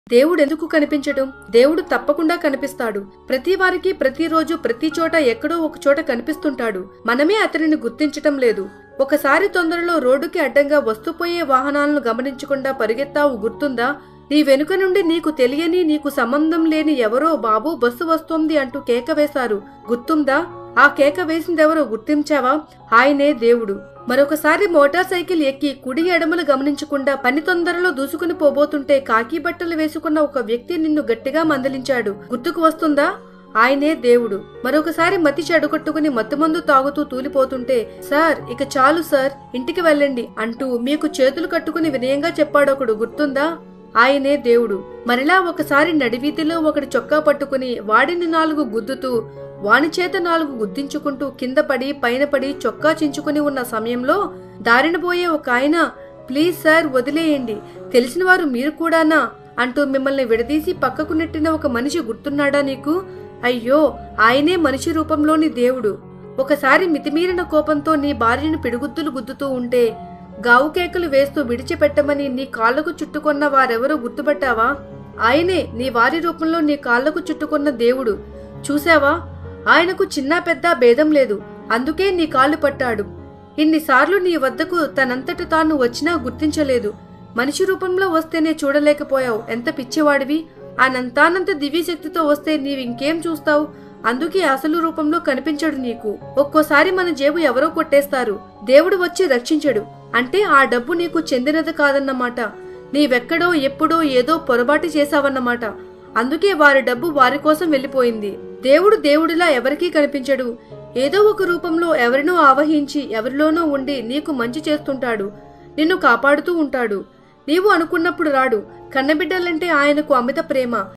దేవుడు ఎందుకు కనిపించడం దేవుడు తప్పకుండా కనిపిస్తాడు ప్రతి వారికి ప్రతిరోజు ప్రతి చోట ఎక్కడో ఒక చోట కనిపిస్తుంటాడు మనమే అతనిని గుర్తించటం లేదు ఒకసారి తొందరలో రోడ్డుకి అడ్డంగా వస్తుపోయే వాహనాలను గమనించకుండా పరిగెత్తావు గుర్తుందా నీ వెనుక నుండి నీకు తెలియని నీకు సంబంధం లేని ఎవరో బాబు బస్సు వస్తోంది అంటూ కేక వేశారు గుర్తుందా ఆ కేక వేసిందెవరో గుర్తించావా ఆయనే దేవుడు మరొకసారి మోటార్ సైకిల్ ఎక్కి కుడి ఎడమలు గమనించకుండా పని తొందరలో దూసుకుని పోబోతుంటే కాకి బట్టలు వేసుకున్న ఒక వ్యక్తి నిన్ను గట్టిగా మందలించాడు గుర్తుకు వస్తుందా ఆయనే దేవుడు మరొకసారి మతి చెడగొట్టుకుని మత్తుమందు తాగుతూ తూలిపోతుంటే సార్ ఇక చాలు సార్ ఇంటికి వెళ్ళండి అంటూ మీకు చేతులు కట్టుకుని వినయంగా చెప్పాడొకడు గుర్తుందా ఆయనే దేవుడు మరలా ఒకసారి నడివీధిలో ఒకటి చొక్కా పట్టుకుని వాడిని నాలుగు గుద్దుతూ వాని చేత నాలుగు గుద్దించుకుంటూ కింద పడి పైన పడి చొక్కా చించుకుని ఉన్న సమయంలో దారిన పోయే ఒక ఆయన ప్లీజ్ సార్ వదిలేయండి తెలిసిన వారు మీరు కూడానా అంటూ మిమ్మల్ని విడదీసి పక్కకు నెట్టిన ఒక మనిషి గుర్తున్నాడా నీకు అయ్యో ఆయనే మనిషి రూపంలోని దేవుడు ఒకసారి మితిమీరిన కోపంతో నీ భార్యను పిడుగుద్దులు గుద్దుతూ ఉంటే గావు కేకలు వేస్తూ విడిచిపెట్టమని నీ కాళ్లకు చుట్టుకున్న వారెవరో గుర్తుపట్టావా ఆయనే నీ వారి రూపంలో నీ కాళ్లకు చుట్టుకున్న దేవుడు చూశావా ఆయనకు చిన్న పెద్ద భేదం లేదు అందుకే నీ కాళ్ళు పట్టాడు ఇన్నిసార్లు నీ వద్దకు తనంతట తాను వచ్చినా గుర్తించలేదు మనిషి రూపంలో వస్తేనే చూడలేకపోయావు ఎంత పిచ్చివాడివి అనంతానంత దివ్యశక్తితో వస్తే నీవింకేం చూస్తావు అందుకే అసలు రూపంలో కనిపించడు నీకు ఒక్కోసారి మన జేబు ఎవరో కొట్టేస్తారు దేవుడు వచ్చి రక్షించడు అంటే ఆ డబ్బు నీకు చెందినది కాదన్నమాట నీవెక్కడో ఎప్పుడో ఏదో పొరపాటు చేశావన్నమాట అందుకే వారి డబ్బు వారి కోసం వెళ్ళిపోయింది దేవుడు దేవుడిలా ఎవరికీ కనిపించడు ఏదో ఒక రూపంలో ఎవరినో ఆవహించి ఎవరిలోనో ఉండి నీకు మంచి చేస్తుంటాడు నిన్ను కాపాడుతూ ఉంటాడు నీవు అనుకున్నప్పుడు రాడు కన్నబిడ్డలంటే ఆయనకు అమిత ప్రేమ